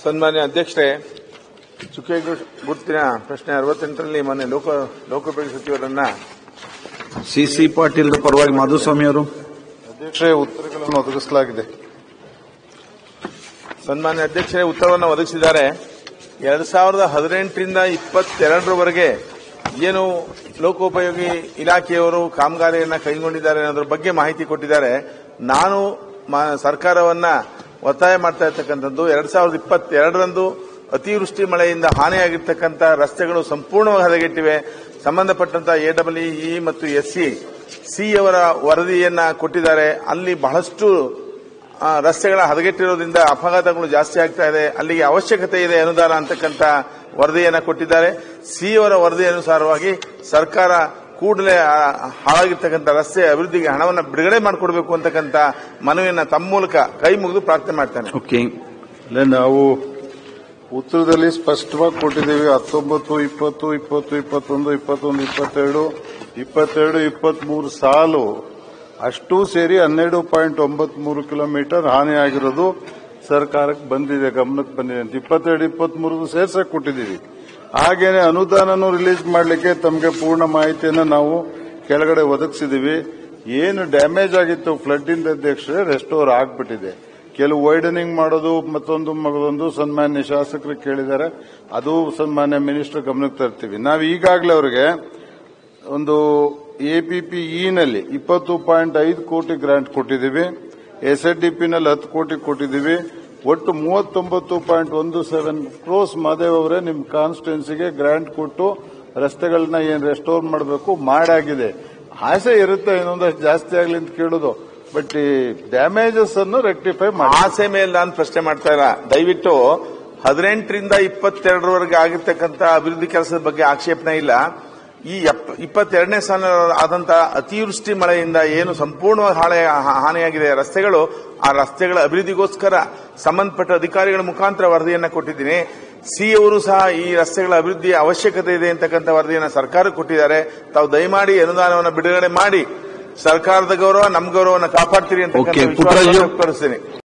ಸನ್ಮಾನ್ಯ ಅಧ್ಯಕ್ಷರೇ ಚುಕ್ಕೆ ಗುರುತಿನ ಪ್ರಶ್ನೆ ಅರವತ್ತೆಂಟರಲ್ಲಿ ಮೊನ್ನೆ ಲೋಕ ಲೋಕೋಪಯೋಗಿ ಸಚಿವರನ್ನ ಸಿಸಿ ಪಾಟೀಲ್ ಪರವಾಗಿ ಮಾಧುಸ್ವಾಮಿ ಅವರು ಅಧ್ಯಕ್ಷರೇ ಉತ್ತರಗಳನ್ನು ಒದಗಿಸಲಾಗಿದೆ ಸನ್ಮಾನ್ಯ ಅಧ್ಯಕ್ಷರೇ ಉತ್ತರವನ್ನು ಒದಗಿಸಿದ್ದಾರೆ ಎರಡ್ ಸಾವಿರದ ಹದಿನೆಂಟರಿಂದ ಇಪ್ಪತ್ತೆರಡರವರೆಗೆ ಏನು ಲೋಕೋಪಯೋಗಿ ಇಲಾಖೆಯವರು ಕಾಮಗಾರಿಯನ್ನ ಕೈಗೊಂಡಿದ್ದಾರೆ ಅನ್ನೋದ್ರ ಬಗ್ಗೆ ಮಾಹಿತಿ ಕೊಟ್ಟಿದ್ದಾರೆ ನಾನು ಮ- ಸರ್ಕಾರವನ್ನ ಒತ್ತಾಯ ಮಾಡ್ತಾ ಇರ್ತಕ್ಕಂಥದ್ದು ಎರಡ್ ಸಾವಿರದ ಇಪ್ಪತ್ತೆರಡರಂದು ಅತಿವೃಷ್ಟಿ ಮಳೆಯಿಂದ ಹಾನಿಯಾಗಿರ್ತಕ್ಕಂಥ ರಸ್ತೆಗಳು ಸಂಪೂರ್ಣವಾಗಿ ಹದಗೆಟ್ಟಿವೆ ಸಂಬಂಧಪಟ್ಟಂತ ಎಡಬ್ಲ್ಇ ಮತ್ತು ಎಸ್ಸಿ ಸಿ ಅವರ ವರದಿಯನ್ನ ಕೊಟ್ಟಿದ್ದಾರೆ ಅಲ್ಲಿ ಬಹಳಷ್ಟು ಆ, ರಸ್ತೆಗಳ ಹದಗೆಟ್ಟಿರೋದ್ರಿಂದ ಅಪಘಾತಗಳು ಜಾಸ್ತಿ ಆಗ್ತಾ ಇದೆ ಅಲ್ಲಿಗೆ ಅವಶ್ಯಕತೆ ಇದೆ ಅನುದಾನ ಅಂತಕ್ಕಂಥ ವರದಿಯನ್ನ ಕೊಟ್ಟಿದ್ದಾರೆ ಸಿ ಅವರ ವರದಿ ಅನುಸಾರವಾಗಿ ಸರ್ಕಾರ ಕೂಡಲೇ ಆ, ಹಾಳಾಗಿರ್ತಕ್ಕಂಥ ರಸ್ತೆ ಅಭಿವೃದ್ಧಿಗೆ ಹಣವನ್ನು ಬಿಡುಗಡೆ ಮಾಡಿಕೊಡ್ಬೇಕು ಅಂತಕ್ಕಂಥ ಮನವಿಯನ್ನ ತಮ್ಮ ಮೂಲಕ ಕೈ ಮುಗಿದು ಪ್ರಾರ್ಥನೆ ಮಾಡ್ತಾನೆ ಓಕೆ ಅಲ್ಲೇ ನಾವು ಉತ್ತರದಲ್ಲಿ ಸ್ಪಷ್ಟವಾಗಿ ಕೊಟ್ಟಿದ್ದೀವಿ ಹತ್ತೊಂಬತ್ತು ಇಪ್ಪತ್ತು ಇಪ್ಪತ್ತು ಇಪ್ಪತ್ತೊಂದು ಇಪ್ಪತ್ತೊಂದು ಇಪ್ಪತ್ತೆರಡು ಇಪ್ಪತ್ತೆರಡು ಇಪ್ಪತ್ಮೂರು ಸಾಲು ಅಷ್ಟೂ ಸೇರಿ ಹನ್ನೆರಡು ಪಾಯಿಂಟ್ ಒಂಬತ್ತು ಮೂರು ಕಿಲೋಮೀಟರ್ ಹಾನಿಯಾಗಿರೋದು ಸರ್ಕಾರಕ್ಕೆ ಬಂದಿದೆ ಗಮನಕ್ಕೆ ಬಂದಿದೆ ಅಂತ ಇಪ್ಪತ್ತೆರಡು ಇಪ್ಪತ್ಮೂರು ಸೇರ್ಸಕ್ ಕೊಟ್ಟಿದ್ದೀವಿ ಹಾಗೇನೆ ಅನುದಾನನೂ ರಿಲೀಸ್ ಮಾಡಲಿಕ್ಕೆ ತಮಗೆ ಪೂರ್ಣ ಮಾಹಿತಿಯನ್ನು ನಾವು ಕೆಳಗಡೆ ಒದಗಿಸಿದ್ದೀವಿ ಏನು ಡ್ಯಾಮೇಜ್ ಆಗಿತ್ತು ಫ್ಲಡ್ ಇಂದ ಅಧ್ಯಕ್ಷರೇ ರೆಸ್ಟೋರ್ ಆಗ್ಬಿಟ್ಟಿದೆ ಕೆಲವು ವೈಡನಿಂಗ್ ಮಾಡೋದು ಮತ್ತೊಂದು ಮಗದೊಂದು ಸನ್ಮಾನ್ಯ ಶಾಸಕರು ಕೇಳಿದ್ದಾರೆ ಅದು ಸನ್ಮಾನ್ಯ ಮಿನಿಸ್ಟರ್ ಗಮನಕ್ಕೆ ತರ್ತೀವಿ ನಾವು ಈಗಾಗಲೇ ಅವರಿಗೆ ಒಂದು ಎಪಿಪಿ ನಲ್ಲಿ ಇಪ್ಪತ್ತು ಪಾಯಿಂಟ್ ಐದು ಕೋಟಿ ಗ್ರಾಂಟ್ ಕೊಟ್ಟಿದ್ದೀವಿ ಎಸ್ಎಡ್ಡಿಪಿ ನಲ್ಲಿ ಹತ್ತು ಕೋಟಿ ಕೊಟ್ಟಿದ್ದೀವಿ ಒಟ್ಟು ಮೂವತ್ತೊಂಬತ್ತು ಪಾಯಿಂಟ್ ಒಂದು ಸೆವೆನ್ ಕ್ರೋಸ್ ಮಾದೇವ್ ಅವರೇ ನಿಮ್ಮ ಕಾನ್ಸ್ಟಿಟ್ಯೂನ್ಸಿಗೆ ಗ್ರಾಂಟ್ ಕೊಟ್ಟು ರಸ್ತೆಗಳನ್ನ ಏನ್ ರೆಸ್ಟೋರ್ ಮಾಡಬೇಕು ಮಾಡಾಗಿದೆ ಆಸೆ ಇರುತ್ತೆ ಇನ್ನೊಂದಷ್ಟು ಜಾಸ್ತಿ ಆಗ್ಲಿ ಅಂತ ಕೇಳೋದು ಬಟ್ ಈ ಡ್ಯಾಮೇಜಸ್ ಅನ್ನು ರೆಕ್ಟಿಫೈ ಮಾಡಿ ಆಸೆ ಮೇಲೆ ನಾನು ಪ್ರಶ್ನೆ ಮಾಡ್ತಾ ಇಲ್ಲ ದಯವಿಟ್ಟು ಹದಿನೆಂಟರಿಂದ ಇಪ್ಪತ್ತೆರಡರವರೆಗೆ ಆಗಿರ್ತಕ್ಕಂಥ ಅಭಿವೃದ್ಧಿ ಕೆಲಸದ ಬಗ್ಗೆ ಆಕ್ಷೇಪಣೆ ಇಲ್ಲ ಈ ಎಪ್- ಇಪ್ಪತ್ತೆರಡನೇ ಸಾಲ ಆದಂತ ಅತಿವೃಷ್ಟಿ ಮಳೆಯಿಂದ ಏನು ಸಂಪೂರ್ಣವಾಗಿ ಹಾಳೆ ಹಾ- ಹಾನಿಯಾಗಿದೆ ರಸ್ತೆಗಳು ಆ ರಸ್ತೆಗಳ ಅಭಿವೃದ್ಧಿಗೋಸ್ಕರ ಸಂಬಂಧಪಟ್ಟ ಅಧಿಕಾರಿಗಳ ಮುಖಾಂತರ ವರದಿಯನ್ನ ಕೊಟ್ಟಿದ್ದೀನಿ ಸಿ ಅವರು ಸಹ ಈ ರಸ್ತೆಗಳ ಅಭಿವೃದ್ಧಿಯ ಅವಶ್ಯಕತೆ ಇದೆ ಅಂತಕ್ಕಂಥ ವರದಿಯನ್ನ ಸರ್ಕಾರಕ್ಕೆ ಕೊಟ್ಟಿದ್ದಾರೆ ತಾವು ದಯಮಾಡಿ ಅನುದಾನವನ್ನು ಬಿಡುಗಡೆ ಮಾಡಿ ಸರ್ಕಾರದ ಗೌರವ ನಮ್ಮ ಗೌರವವನ್ನು ಕಾಪಾಡ್ತೀರಿ ಅಂತ Okay, ಪುಟ್ಟರಾಜು. ವ್ಯಕ್ತಪಡಿಸ್ತೀನಿ